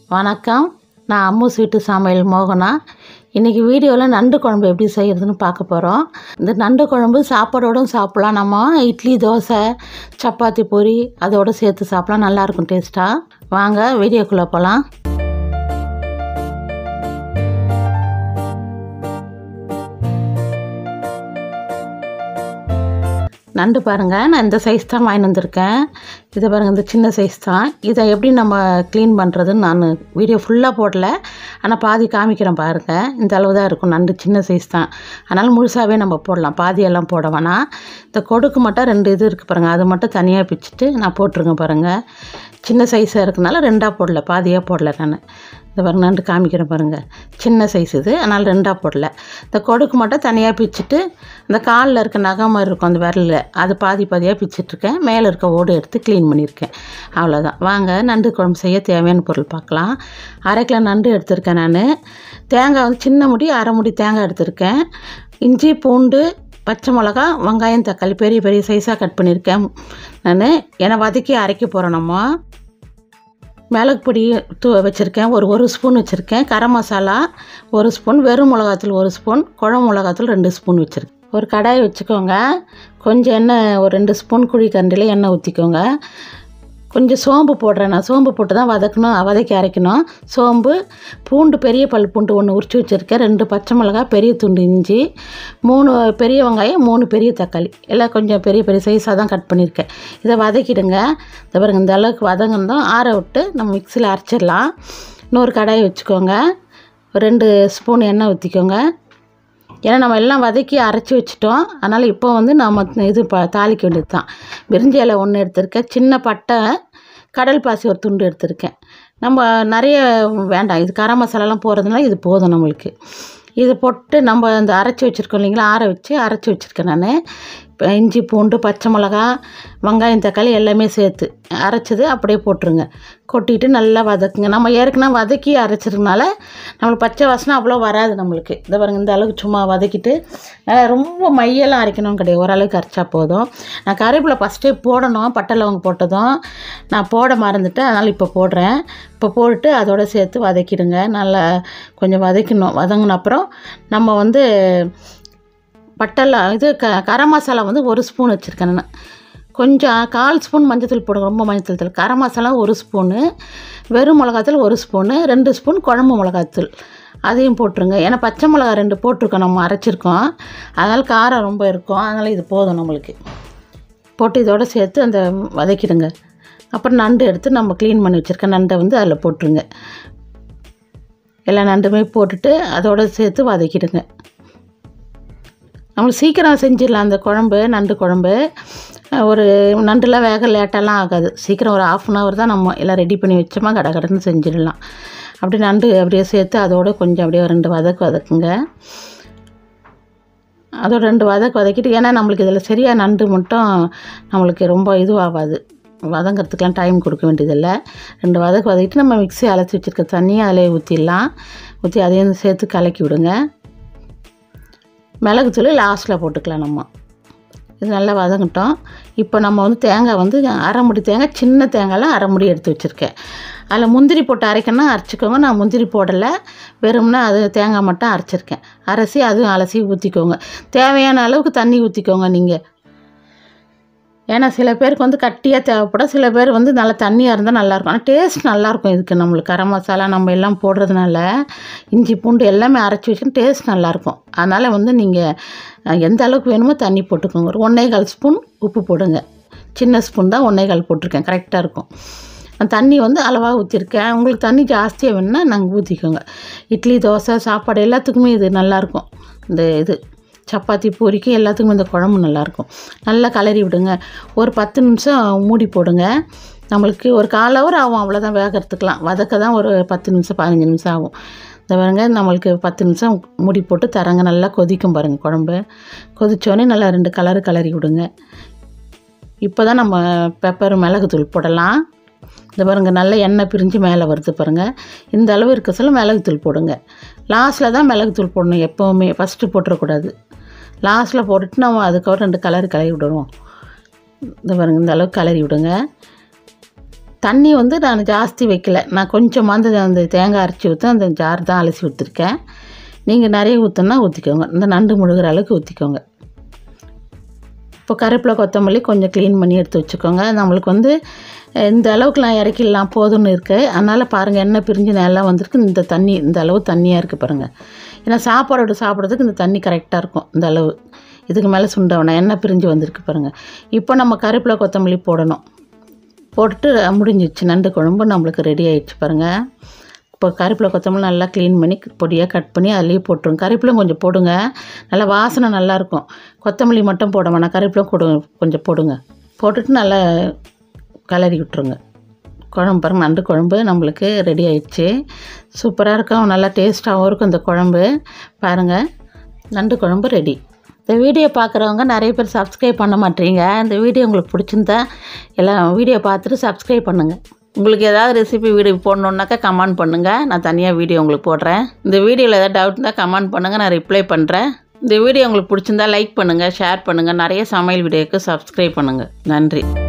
வணக்கம் நான் அம்மு ஸ்வீட்டு சமையல் மோகனா இன்றைக்கி வீடியோவில் நண்டு குழம்பு எப்படி செய்கிறதுன்னு பார்க்க போகிறோம் இந்த நண்டு குழம்பு சாப்பாடோடும் சாப்பிட்லாம் நம்ம இட்லி தோசை சப்பாத்தி பொரி அதோடு சேர்த்து சாப்பிட்லாம் நல்லாயிருக்கும் டேஸ்ட்டாக வாங்க வீடியோக்குள்ளே போகலாம் நண்டு பாருங்கள் நான் இந்த சைஸ் தான் வாங்கிட்டு வந்திருக்கேன் இதை பாருங்கள் இந்த சின்ன சைஸ் தான் இதை எப்படி நம்ம க்ளீன் பண்ணுறதுன்னு நான் வீடியோ ஃபுல்லாக போடல ஆனால் பாதி காமிக்கிறேன் பாருங்கள் இந்த அளவு தான் இருக்கும் நண்டு சின்ன சைஸ் தான் அதனால் முழுசாகவே நம்ம போடலாம் பாதியெல்லாம் போட வேணாம் இந்த கொடுக்கு மட்டும் ரெண்டு இது இருக்குது பாருங்கள் அது மட்டும் தனியாக பிச்சுட்டு நான் போட்டிருக்கேன் பாருங்கள் சின்ன சைஸாக இருக்கனால ரெண்டாக போடல பாதியாக போடல நான் இந்த பாருங்க நண்டு காமிக்கிறேன் பாருங்கள் சின்ன சைஸ் இது அதனால் ரெண்டாக போடல இந்த கொடுக்கு மட்டும் தனியாக பிச்சுட்டு இந்த காலில் இருக்க நகை மாதிரி இருக்கும் அந்த விரலில் அது பாதி பாதியாக பிச்சிட்ருக்கேன் மேலே இருக்க ஓடு எடுத்து க்ளீன் பண்ணியிருக்கேன் அவ்வளோதான் வாங்க நண்டு குழம்பு செய்ய தேவையான பொருள் பார்க்கலாம் அரை கிலோ நண்டு எடுத்திருக்கேன் நான் தேங்காய் வந்து சின்ன முடி அரை முடி தேங்காய் எடுத்திருக்கேன் இஞ்சி பூண்டு பச்சை மிளகா வெங்காயம் தக்காளி பெரிய பெரிய சைஸாக கட் பண்ணியிருக்கேன் நான் ஏன்னா வதக்கி அரைக்க போகிறோம் நம்ம மிளகு பொடி தூ வச்சுருக்கேன் ஒரு ஒரு ஸ்பூன் வச்சுருக்கேன் கரம் மசாலா ஒரு ஸ்பூன் வெறும் மிளகாத்தூள் ஒரு ஸ்பூன் குழம்பு மிளகாத்தூள் ரெண்டு ஸ்பூன் வச்சுருக்கேன் ஒரு கடாய் வச்சுக்கோங்க கொஞ்சம் எண்ணெய் ஒரு ரெண்டு ஸ்பூன் குழி கரண்டியில் எண்ணெய் ஊற்றிக்கோங்க கொஞ்சம் சோம்பு போடுறேன் நான் சோம்பு போட்டு தான் வதக்கணும் வதக்கி அரைக்கணும் சோம்பு பூண்டு பெரிய பல் பூண்டு ஒன்று உரிச்சு வச்சுருக்கேன் ரெண்டு பச்சை மிளகா பெரிய துண்டு இஞ்சி மூணு பெரிய வெங்காயம் மூணு பெரிய தக்காளி எல்லாம் கொஞ்சம் பெரிய பெரிய சைஸாக தான் கட் பண்ணியிருக்கேன் இதை வதக்கிடுங்க இந்த பாருங்க இந்த அளவுக்கு வதங்கணும் ஆற விட்டு நம்ம மிக்சியில் அரைச்சிடலாம் இன்னொரு கடாயை வச்சுக்கோங்க ஒரு ரெண்டு ஸ்பூன் எண்ணெய் ஊற்றிக்கோங்க ஏன்னா நம்ம எல்லாம் வதக்கி அரைச்சி வச்சிட்டோம் அதனால் இப்போ வந்து நம்ம இது ப தாளிக்க வேண்டியது தான் பிரிஞ்சி இலை ஒன்று எடுத்திருக்கேன் சின்ன பட்டை கடல் பாசி ஒரு துண்டு எடுத்திருக்கேன் நம்ம நிறைய வேண்டாம் இது கரம் மசாலாலாம் போடுறதுனால இது போதும் நம்மளுக்கு இது போட்டு நம்ம இந்த அரைச்சி வச்சுருக்கோம் இல்லைங்களா ஆற வச்சு அரைச்சி வச்சுருக்கேன் நான் இப்போ இஞ்சி பூண்டு பச்சை மிளகா வெங்காயம் தக்காளி எல்லாமே சேர்த்து அரைச்சது அப்படியே போட்டுருங்க கொட்டிட்டு நல்லா வதக்குங்க நம்ம ஏற்கனவே வதக்கி அரைச்சிருக்கனால நம்மளுக்கு பச்சை வாசனை அவ்வளோ வராது நம்மளுக்கு இந்த பாருங்க இந்த அளவுக்கு சும்மா வதக்கிட்டு நல்லா ரொம்ப மையெல்லாம் அரைக்கணும் கிடையாது ஓரளவுக்கு அரைச்சா போதும் நான் கருவேப்பிலை ஃபஸ்ட்டே போடணும் பட்டை லவங்க போட்டதும் நான் போட மறந்துட்டேன் அதனால் இப்போ போடுறேன் இப்போ போட்டு அதோட சேர்த்து வதக்கிடுங்க நல்லா கொஞ்சம் வதக்கணும் வதங்கின அப்புறம் நம்ம வந்து பட்டெல்லாம் இது க கரம் மசாலா வந்து ஒரு ஸ்பூன் வச்சுருக்கேன் நான் கொஞ்சம் கால் ஸ்பூன் மஞ்சத்தூள் போடுங்க ரொம்ப மஞ்சத்தூள் தூள் கரம் மசாலா ஒரு ஸ்பூனு வெறும் மிளகாத்தூள் ஒரு ஸ்பூனு ரெண்டு ஸ்பூன் குழம்பு மிளகாத்தூள் அதையும் போட்டுருங்க ஏன்னா பச்சை மிளகா ரெண்டு போட்டிருக்கோம் நம்ம அரைச்சிருக்கோம் அதனால் காரம் ரொம்ப இருக்கும் அதனால் இது போதும் நம்மளுக்கு போட்டு இதோடு சேர்த்து அந்த வதக்கிடுங்க அப்புறம் நண்டு எடுத்து நம்ம க்ளீன் பண்ணி வச்சுருக்க நண்டை வந்து அதில் போட்டுருங்க எல்லா நண்டுமே போட்டுட்டு அதோடு சேர்த்து வதக்கிடுங்க நம்மளுக்கு சீக்கிரம் செஞ்சிடலாம் அந்த குழம்பு நண்டு குழம்பு ஒரு நண்டுலாம் வேக லேட்டெல்லாம் ஆகாது சீக்கிரம் ஒரு ஆஃப் அன் ஹவர் தான் நம்ம எல்லாம் ரெடி பண்ணி வச்சோமா கடை கடைன்னு செஞ்சிடலாம் அப்படி நண்டு அப்படியே சேர்த்து அதோட கொஞ்சம் அப்படியே ரெண்டு வதக்கு வதக்குங்க அதோட ரெண்டு வதக்கு வதக்கிட்டு ஏன்னா நம்மளுக்கு இதில் சரியாக நண்டு மட்டும் நம்மளுக்கு ரொம்ப இதுவாகாது வதங்கிறதுக்கெலாம் டைம் கொடுக்க வேண்டியதில்லை ரெண்டு வதக்கு வதக்கிட்டு நம்ம மிக்ஸி அலசி வச்சுருக்க தண்ணியை அதிலே ஊற்றிடலாம் ஊற்றி அதையும் சேர்த்து கலக்கி விடுங்க மிளகுத்தூள் லாஸ்ட்டில் போட்டுக்கலாம் நம்ம இது நல்லா வதங்கட்டும் இப்போ நம்ம வந்து தேங்காய் வந்து அரை முடி தேங்காய் சின்ன தேங்காயில் அரை முடி எடுத்து வச்சுருக்கேன் அதில் முந்திரி போட்டு அரைக்கணும்னா அரைச்சிக்கோங்க நான் முந்திரி போடலை வெறும்னா அது தேங்காய் மட்டும் அரைச்சிருக்கேன் அரைச்சி அதுவும் அலசி ஊற்றிக்கோங்க தேவையான அளவுக்கு தண்ணி ஊற்றிக்கோங்க நீங்கள் ஏன்னா சில பேருக்கு வந்து கட்டியாக தேவைப்படும் சில பேர் வந்து நல்லா தண்ணியாக இருந்தால் நல்லாயிருக்கும் ஆனால் டேஸ்ட் நல்லாயிருக்கும் இதுக்கு நம்மளுக்கு கரம் மசாலா நம்ம எல்லாம் போடுறதுனால இஞ்சி பூண்டு எல்லாமே அரைச்சி வச்சு டேஸ்ட் நல்லாயிருக்கும் அதனால் வந்து நீங்கள் எந்த அளவுக்கு வேணுமோ தண்ணி போட்டுக்கோங்க ஒரு ஒன்றே கால் ஸ்பூன் உப்பு போடுங்க சின்ன ஸ்பூன் தான் ஒன்றே கால் போட்டிருக்கேன் கரெக்டாக இருக்கும் தண்ணி வந்து அளவாக ஊற்றிருக்கேன் உங்களுக்கு தண்ணி ஜாஸ்தியாக வேணும்னா நாங்கள் ஊற்றிக்கோங்க இட்லி தோசை சாப்பாடு எல்லாத்துக்குமே இது நல்லாயிருக்கும் இந்த இது சப்பாத்தி பூரிக்கு எல்லாத்துக்கும் இந்த குழம்பு நல்லாயிருக்கும் நல்லா கலரி விடுங்க ஒரு பத்து நிமிஷம் மூடி போடுங்க நம்மளுக்கு ஒரு கால் ஹவர் ஆகும் அவ்வளோதான் வேகிறதுக்கெலாம் வதக்க தான் ஒரு பத்து நிமிஷம் பதினஞ்சு நிமிஷம் ஆகும் இந்த பாருங்க நம்மளுக்கு பத்து நிமிஷம் மூடி போட்டு தரங்க நல்லா கொதிக்கும் பாருங்கள் குழம்பு கொதித்தோடனே நல்லா ரெண்டு கலரு கலரி விடுங்க இப்போ தான் நம்ம பெப்பர் மிளகுத்தூள் போடலாம் இந்த பாருங்கள் நல்ல எண்ணெய் பிரிஞ்சு மேலே வருது பாருங்கள் இந்த அளவு இருக்க சொல்ல மிளகுத்தூள் போடுங்க லாஸ்ட்டில் தான் மிளகுத்தூள் போடணும் எப்போவுமே ஃபஸ்ட்டு போட்டுறக்கூடாது லாஸ்ட்டில் போட்டுட்டு நம்ம அதுக்கப்புறம் ரெண்டு கலர் கலரி விடுவோம் இந்த பாருங்கள் இந்த அளவுக்கு கலரி விடுங்க தண்ணி வந்து நான் ஜாஸ்தி வைக்கல நான் கொஞ்சமாக அந்த அந்த தேங்காய் அரைச்சி ஊற்ற அந்த ஜார் தான் அலசி ஊற்றிருக்கேன் நீங்கள் நிறைய ஊற்றுனா ஊற்றிக்கோங்க இந்த நண்டு முழுகிற அளவுக்கு ஊற்றிக்கோங்க இப்போ கருவேப்பிலை கொத்தமல்லி கொஞ்சம் க்ளீன் பண்ணி எடுத்து வச்சுக்கோங்க நம்மளுக்கு வந்து அஹ், இந்த அளவுக்கு நான் இறக்கிடலாம் போதும்னு இருக்குது அதனால் பாருங்கள் எண்ணெய் பிரிஞ்சு நல்லா வந்திருக்கு இந்த தண்ணி இந்த அளவு தண்ணியாக இருக்குது பாருங்கள் ஏன்னா சாப்பாடோட சாப்பிட்றதுக்கு இந்த தண்ணி கரெக்டாக இருக்கும் இந்த அளவு இதுக்கு மேலே சுண்ட வேணாம் எண்ணெய் பிரிஞ்சு வந்திருக்கு பாருங்கள் இப்போ நம்ம கருவேப்பிலை கொத்தமல்லி போடணும் போட்டுட்டு முடிஞ்சிச்சு நண்டு குழம்பு நம்மளுக்கு ரெடி ஆயிடுச்சு பாருங்கள் இப்போ கருவேப்பிலை கொத்தமல்லி நல்லா க்ளீன் பண்ணி பொடியாக கட் பண்ணி அதுலேயே போட்டுருங்க கருவேப்பிலும் கொஞ்சம் போடுங்க நல்லா வாசனை நல்லாயிருக்கும் கொத்தமல்லி மட்டும் போட வேணாம் கருவேப்பிலும் கொடு கொஞ்சம் போடுங்க போட்டுட்டு நல்லா கிளறி விட்டுருங்க குழம்பு பாருங்க நண்டு குழம்பு நம்மளுக்கு ரெடி ஆயிடுச்சு சூப்பராக இருக்கும் நல்லா டேஸ்ட்டாகவும் இருக்கும் இந்த குழம்பு பாருங்கள் நண்டு குழம்பு ரெடி இந்த வீடியோ பார்க்குறவங்க நிறைய பேர் சப்ஸ்கிரைப் பண்ண மாட்டீங்க இந்த வீடியோ உங்களுக்கு பிடிச்சிருந்தா எல்லாம் வீடியோ பார்த்துட்டு சப்ஸ்கிரைப் பண்ணுங்கள் உங்களுக்கு ஏதாவது ரெசிபி வீடியோ போடணுன்னாக்கா கமெண்ட் பண்ணுங்கள் நான் தனியாக வீடியோ உங்களுக்கு போடுறேன் இந்த வீடியோவில் ஏதாவது டவுட் இருந்தால் கமெண்ட் பண்ணுங்கள் நான் ரிப்ளை பண்ணுறேன் இந்த வீடியோ உங்களுக்கு பிடிச்சிருந்தா லைக் பண்ணுங்கள் ஷேர் பண்ணுங்கள் நிறைய சமையல் வீடியோக்கு சப்ஸ்கிரைப் பண்ணுங்கள் நன்றி